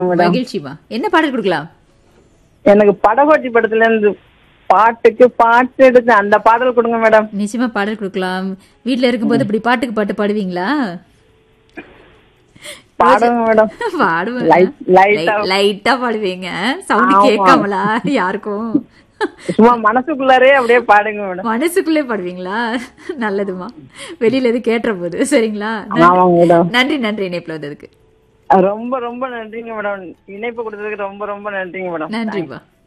Madam மகிழ்ச்சிமா என்ன பாடல் கொடுக்கலாம் எனக்கு படகோட்டி படத்துல இருந்து பாட்டுக்கு பாட்டு எடுத்து அந்த பாடல் கொடுங்க மேடம் நிச்சயமா பாடல் கொடுக்கலாம் வீட்ல இருக்கும்போது இப்படி பாட்டுக்கு பாட்டு பாடுவீங்களா பாடுங்க மேடம் பாடுவேன் Light- light ஆ. லைட்டா பாடுவீங்க சவுண்ட் ஆமா. கேட்காமலா யாருக்கும் சும்மா மனசுக்குள்ளாரே அப்படியே பாடுங்க மேடம் மனசுக்குள்ளே பாடுவீங்களா நல்லதுமா வெளியில எது கேட்டுற போது சரிங்களா ஆமாங்க மேடம் நன்றி நன்றி இணைப்புல வந்ததுக்கு ரொம்ப ரொம்ப நன்றிங்க மேடம் இணைப்பு கொடுத்ததுக்கு ரொம்ப ரொம்ப நன்றிங்க மேடம் நன்றிப்பா